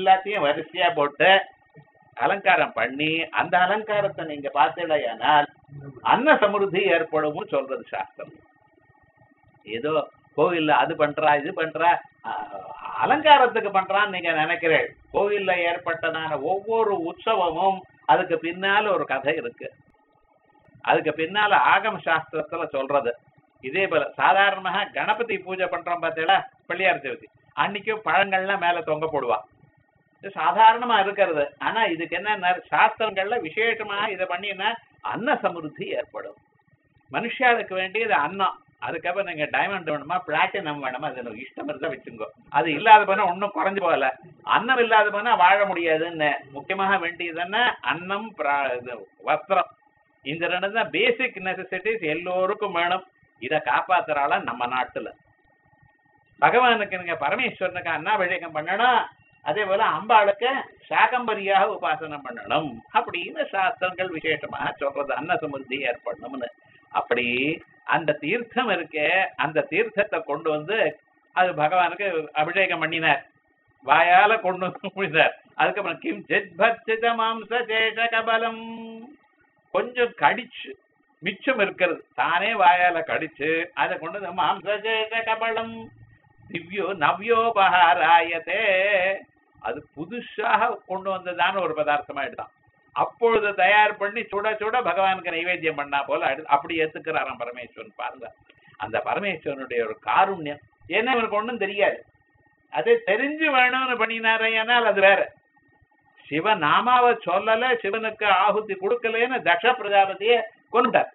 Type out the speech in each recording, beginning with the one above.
எல்லாத்தையும் வரிசையா போட்டு அலங்காரம் பண்ணி அந்த அலங்காரத்தை நீங்க பார்த்தீங்களேயானால் அன்ன சமிருத்தி ஏற்படும் சொல்றது சாஸ்திரம் ஏதோ கோவில்ல அது பண்றா இது பண்றா அஹ், அலங்காரத்துக்கு பண்றான்னு நீங்க நினைக்கிறேன் கோவில்ல ஏற்பட்டதான ஒவ்வொரு உற்சவமும் அதுக்கு பின்னால ஒரு கதை இருக்கு அதுக்கு பின்னால ஆகம சாஸ்திரத்துல சொல்றது இதே போல சாதாரணமாக கணபதி பூஜை பண்றோம் பார்த்தீங்களா பிள்ளையார் சதுர்த்தி அன்னைக்கும் பழங்கள்லாம் மேல தொங்க போடுவா இது சாதாரணமா இருக்கிறது ஆனா இதுக்கு என்ன சாஸ்திரங்கள்ல விசேஷமா இதை பண்ணினா அன்ன சமிருத்தி ஏற்படும் மனுஷாளுக்கு வேண்டியது அன்னம் அதுக்கப்புறம் நீங்க டைமண்ட் வேணுமா பிளாட்டினம் வேணுமா அது எனக்கு இஷ்டம் இருந்தா வச்சுங்கோ அது இல்லாத போனா ஒன்றும் குறைஞ்சு போகல அன்னம் இல்லாத போனா வாழ முடியாதுன்னு முக்கியமாக வேண்டியது என்ன அன்னம் பிரா- இது வஸ்திரம் இந்த ரெண்டு தான் பேசிக் நெசசிட்டிஸ் எல்லோருக்கும் வேணும் இதை காப்பாத்துறாள நம்ம நாட்டுல பகவானுக்கு நீங்க பரமேஸ்வரனுக்கு அன்னாபிஷேகம் பண்ணணும் அதே போல அம்பாளுக்கு சாகம்பரியாக உபாசனை பண்ணணும் அப்படின்னு சாஸ்திரங்கள் விசேஷமாக சொல்றது அன்ன சமுத்தி ஏற்படணும்னு அப்படி அந்த தீர்த்தம் இருக்கே அந்த தீர்த்தத்தை கொண்டு வந்து அது பகவானுக்கு அபிஷேகம் பண்ணினார் வாயால கொண்டு வந்து முடிந்தார் அதுக்கப்புறம் கிம் ஜெத்பச்சித மாம்ச சேஷ கபலம் கொஞ்சம் கடிச்சு மிச்சம் இருக்கிறது தானே வாயால கடிச்சு அதை கொண்டு வந்து மாம்ச சேஷ கபலம் திவ்யோ நவ்யோபகாராயத்தே அது புதுசாக கொண்டு வந்ததான ஒரு பதார்த்தமா எடுத்தான் அப்பொழுது தயார் பண்ணி சுட சுட பகவானுக்கு நைவேத்தியம் பண்ணா போல அடு- அப்படி ஏத்துக்கிறாராம் பரமேஸ்வரன் பாருங்க அந்த பரமேஸ்வரனுடைய ஒரு காருண்யம் ஏன்னா இவனுக்கு ஒண்ணும் தெரியாது அது தெரிஞ்சு வேணும்னு பண்ணினாரையானால் அது வேற சிவ நாமாவை சொல்லல சிவனுக்கு ஆகுதி கொடுக்கலன்னு தக்ஷ பிரஜாபதியை கொண்டுட்டார்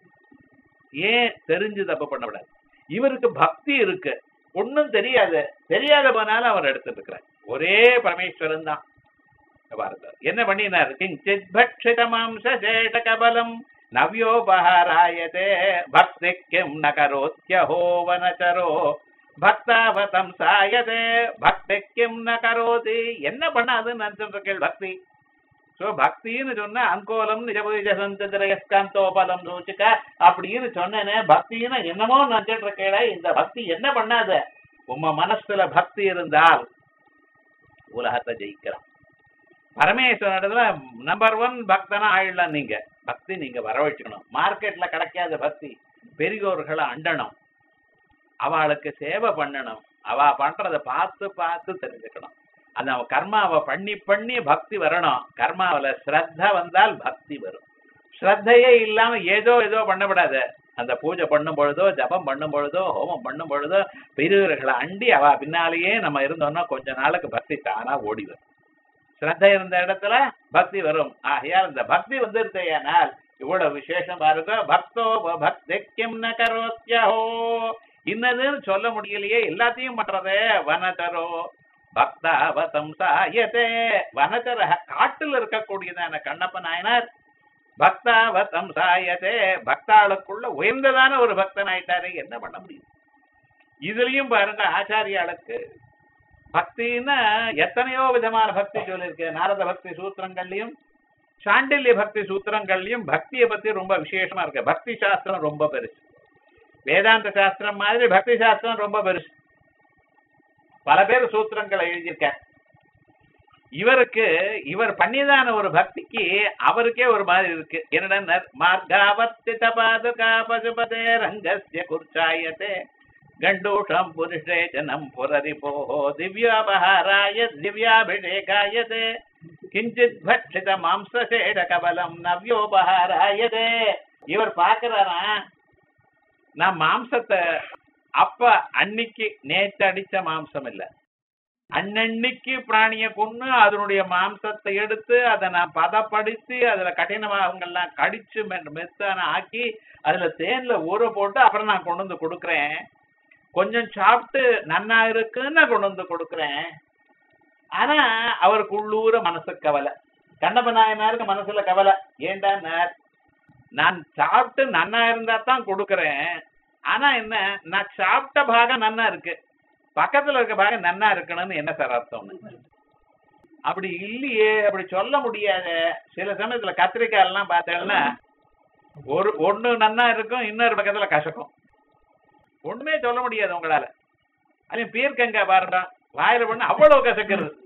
ஏன் தெரிஞ்சு தப்பு பண்ணக்கூடாது இவருக்கு பக்தி இருக்கு ஒண்ணும் தெரியாது தெரியாத போனாலும் அவர் எடுத்துட்டு இருக்கிறார் ஒரே பரமேஸ்வரன் தான் பாருங்க என்ன பண்ணினார் கிஞ்சித் பட்சித மாம்ச சேஷ கபலம் நவ்யோபகாராயதே பக்தி கிம் ந கரோத்யஹோ வனச்சரோ பக்தாவதம் சாயதே பக்தி கிம் ந கரோதி என்ன பண்ணாதுன்னு நினைச்சிட்டு இருக்கேள் பக்தி சோ பக்தின்னு சொன்னா அங்கோலம் நிஜபுஜசந்தோபலம் சூச்சிக்க அப்படின்னு சொன்னேனே பக்தின்னு என்னமோ நினைச்சிட்டு இருக்கேளே இந்த பக்தி என்ன பண்ணாத உம்ம மனசுல பக்தி இருந்தால் உலகத்தை ஜெயிக்கலாம் பரமேஸ்வரனிடத்துல நம்பர் ஒன் பக்தனா ஆயிடலாம் நீங்க பக்தி நீங்க வரவழைக்கணும் மார்க்கெட்ல கிடைக்காத பக்தி பெரியோர்களை அண்டணும் அவளுக்கு சேவை பண்ணணும் அவ பண்றத பார்த்து பார்த்து தெரிஞ்சுக்கணும் அந்த அவ கர்மாவை பண்ணி பண்ணி பக்தி வரணும் கர்மாவுல ஸ்ரத்த வந்தால் பக்தி வரும் ஸ்ரத்தையே இல்லாம ஏதோ ஏதோ பண்ணப்படாது அந்த பூஜை பண்ணும் பொழுதோ ஜபம் பண்ணும் பொழுதோ ஹோமம் பண்ணும் பொழுதோ பெரியவர்களை அண்டி அவ பின்னாலேயே நம்ம இருந்தோம்னா கொஞ்ச நாளுக்கு பக்தி தானா ஓடி வரும் ஸ்ரத்த இருந்த இடத்துல பக்தி வரும் ஆகையால் இந்த பக்தி வந்துருந்தேயானால் இவ்வளவு விசேஷம் பாருங்க பக்தோ பக்திக்கும் ந கரோத்யஹோ இன்னதுன்னு சொல்ல முடியலையே எல்லாத்தையும் பண்றதே வனதரோ பக்தாவதம் சாயதே வனதர காட்டில் இருக்கக்கூடியதான கண்ணப்ப நாயனார் பக்தாவதம் சாயதே பக்தாளுக்குள்ள உயர்ந்ததான ஒரு பக்தன் ஆயிட்டாரு என்ன பண்ண முடியும் இதுலயும் பாருங்க ஆச்சாரியாளுக்கு பக்தின்னா எத்தனையோ விதமான பக்தி சொல்லியிருக்கு நாரத பக்தி சூத்திரங்கள்லயும் சாண்டில்ய பக்தி சூத்திரங்கள்லயும் பக்தியை பத்தி ரொம்ப விசேஷமா இருக்கு பக்தி சாஸ்திரம் ரொம்ப பெருசு வேதாந்த சாஸ்திரம் மாதிரி பக்தி சாஸ்திரம் ரொம்ப பெருசு பல பேர் சூத்திரங்களை எழுதியிருக்கார் இவருக்கு இவர் பண்ணியதான ஒரு பக்திக்கு அவருக்கே ஒரு மாதிரி இருக்கு என்னடா மார்காவர்த்தித பாதுகா பசுபதே ரங்கஸ்ய குர்ச்சாயத்தே கண்டூஷம் புருஷே ஜனம் புரரிபோஹோ திவ்யாபஹாராய திவ்யாபிஷேகாயதே கிஞ்சித் பட்சித மாம்சசேட கபலம் நவ்யோபஹாராயதே இவர் பாக்குறாரா நான் மாம்சத்தை அப்ப அன்னைக்கு நேத்து அடிச்ச மாம்சம் இல்ல அன்னன்னைக்கு பிராணிய கொன்னு அதனுடைய மாம்சத்தை எடுத்து அதை நான் பதப்படுத்தி அதுல கடினமாகங்கள்லாம் கடிச்சு மெ- மெத்தான ஆக்கி அதுல தேன்ல ஊற போட்டு அப்புறம் நான் கொண்டு வந்து கொடுக்குறேன் கொஞ்சம் சாப்பிட்டு நன்னா இருக்குன்னு நான் கொண்டு வந்து கொடுக்குறேன் ஆனா அவருக்கு உள்ளூர மனசு கவலை கண்ணப்ப நாயனாருக்கு மனசுல கவலை ஏண்டான்னார் நான் சாப்பிட்டு நன்னா இருந்தா தான் கொடுக்குறேன் ஆனா என்ன நான் சாப்பிட்ட பாகம் நன்னா இருக்கு பக்கத்துல இருக்க பாகம் நன்னா இருக்கணும்னு என்ன சார் அர்த்தம்னு அப்படி இல்லையே அப்படி சொல்ல முடியாத சில சமயத்துல கத்திரிக்காய் எல்லாம் பார்த்தேன்னா ஒரு ஒண்ணு நன்னா இருக்கும் இன்னொரு பக்கத்துல கசக்கும் ஒண்ணுமே சொல்ல முடியாது உங்களால அதுலயும் பீர்க்கங்காய் பாருடா வாயில பண்ண அவ்வளவு கசக்கிறது